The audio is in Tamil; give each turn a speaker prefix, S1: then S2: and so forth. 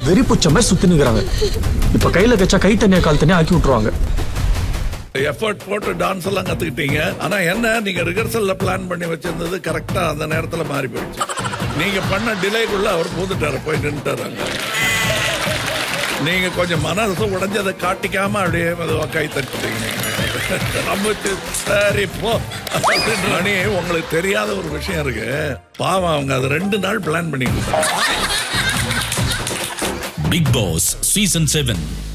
S1: வெறி புச்ச மாதிரி சுத்தி நிக்கிறாங்க இப்ப கையில கச்சா கை தண்ணியா கால் தண்ணியா ஆக்கி விட்டுருவாங்க
S2: எஃபர்ட் போட்டு டான்ஸ் எல்லாம் கத்துக்கிட்டீங்க ஆனா என்ன நீங்க ரிஹர்சல்ல பிளான் பண்ணி வச்சிருந்தது கரெக்டா அந்த நேரத்துல மாறி போயிடுச்சு நீங்க பண்ண டிலேக்குள்ள அவர் பூந்துட்டாரு போய் நின்றுட்டாரு அங்க. நீங்க கொஞ்சம் மனசு உடைஞ்சதை காட்டிக்காம அப்படியே மெதுவா கை தட்டுட்டீங்க நம்பிச்சு சரி போ அப்படின்னு மணி உங்களுக்கு தெரியாத ஒரு விஷயம் இருக்கு பாவம் அவங்க அது ரெண்டு நாள் பிளான் பண்ணிட்டு
S3: பிக் பாஸ் சீசன் செவன்